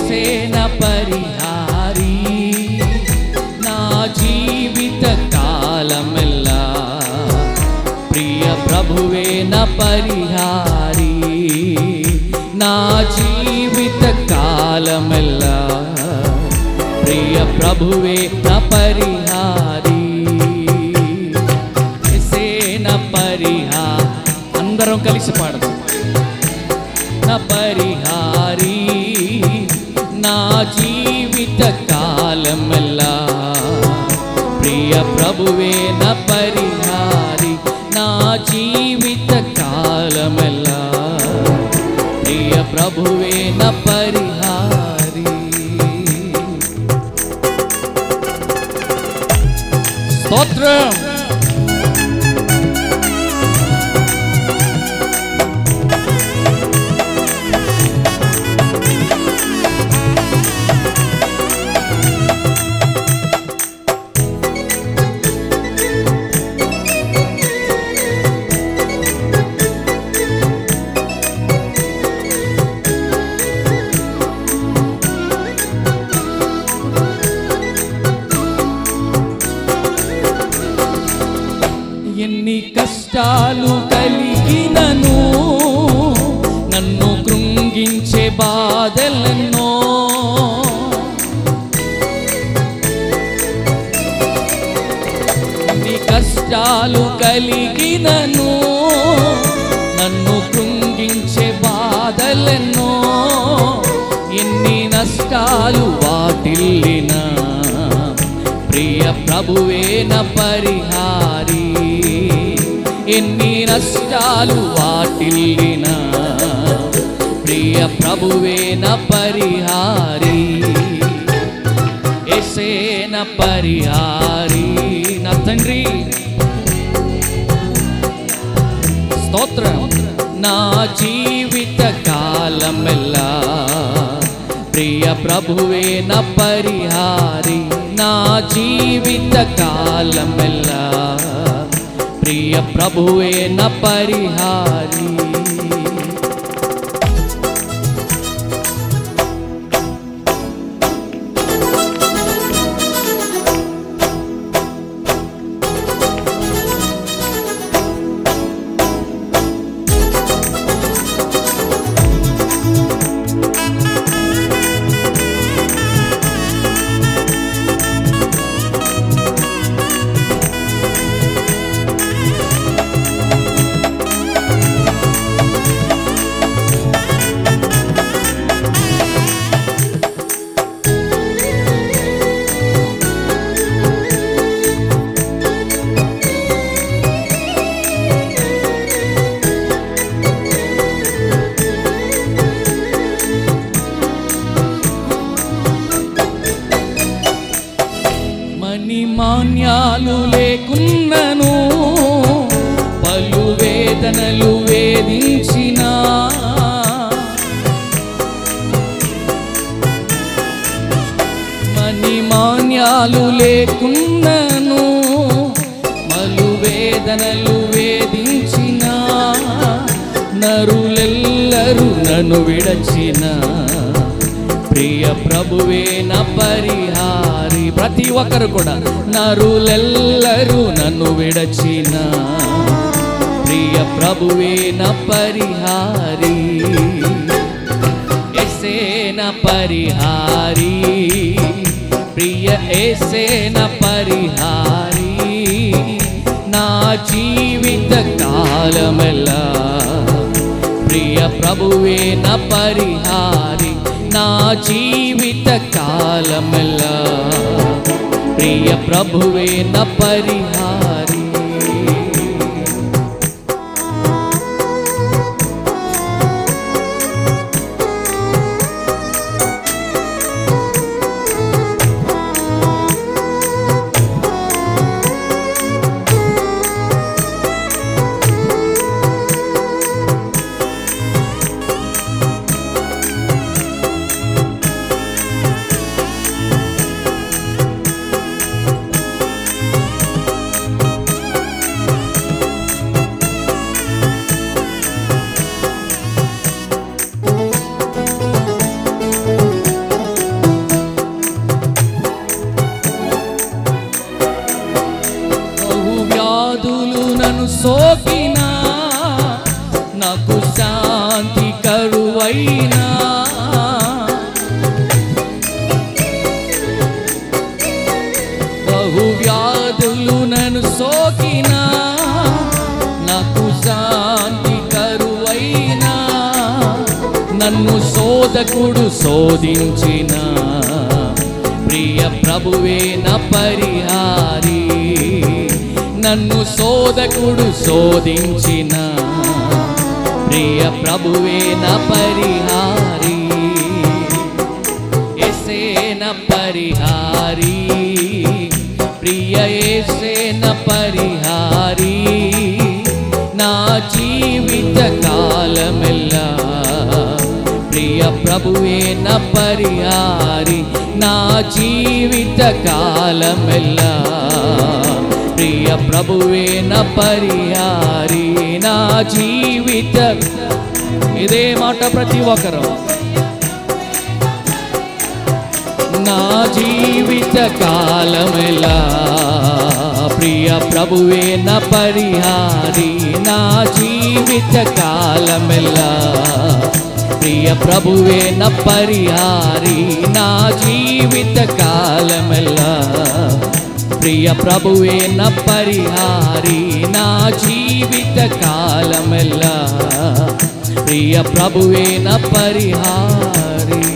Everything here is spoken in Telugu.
ఎసేన పరిహారి నా జీవిత కాలమెల్లా ప్రియ ప్రభువే నా పరిహారి నా జీవిత కాలమెల్లా ప్రియ ప్రభువే నా పరిహారి ఎసేన పరిహా అందరం కలిసి పాడదాం నా పరిహారి నా జీవిత కాలమెల్లా ప్రియ ప్రభువే నా పరిహారి నా జీవిత కాలమెల్లా ప్రియ ప్రభువే నా పరిహారి స్తోత్రం ఎన్ని కష్టాలు కలిగినను నన్ను కృంగించే బాధలెన్నో ఎన్ని కష్టాలు కలిగినను నన్ను కృంగించే బాధలెన్నో ఎన్ని నష్టాలు వాటిల్లినా ప్రియ ప్రభువే నా పరిహారి ఎన్ని నష్టాలు వాటిల్లినా ప్రియ ప్రభువే నా పరిహారి ఎసే నా పరిహారి నా తండ్రి స్తోత్రం నా జీవిత కాలమెల్లా ప్రియ ప్రభువే నా పరిహారి నా జీవిత కాలమెల్లా ప్రియ ప్రభువే నా పరిహారి మణిమాన్యాలు లేకున్నను పలు వేదనలు వేధించిన మణిమాన్యాలు లేకున్నను మలు వేదనలు వేధించిన నరులెల్లరూ నన్ను విడచిన ప్రియ ప్రభువే నా పరిహారి ప్రతి ఒక్కరు కూడా నరులెల్లరూ నన్ను విడచిన ప్రియ ప్రభువే నా పరిహారి ఎసే నా పరిహారి ప్రియ ఎసే నా పరిహారి నా జీవిత కాలమెల్లా ప్రియ ప్రభువే నా పరిహారి నా జీవిత కాలమెల్లా ప్రియ ప్రభువే నా పరిహారి శోధకుడు శోధించిన ప్రియ ప్రభువే నా పరిహారి నన్ను శోధకుడు శోధించిన ప్రియ ప్రభువే నా పరిహారి ఎసేన పరిహారి ప్రియ ఎసేన పరిహారి నా జీవిత కాలమెల్లా ప్రియ ప్రభువే నా పరిహారి నా జీవిత కాలమెల్లా ప్రియ ప్రభువే నా పరిహారి నా జీవిత ఇదే మాట ప్రతి ఒక్కరు నా జీవిత కాలమెలా ప్రియ ప్రభువే నా పరిహారి నా జీవిత కాలమెలా ప్రియ ప్రభువే నా పరిహారి నా జీవిత కాలమెలా ప్రియ ప్రభువే నా పరిహారి నా జీవిత కాలమెల్లా ప్రియ ప్రభువే నా పరిహారి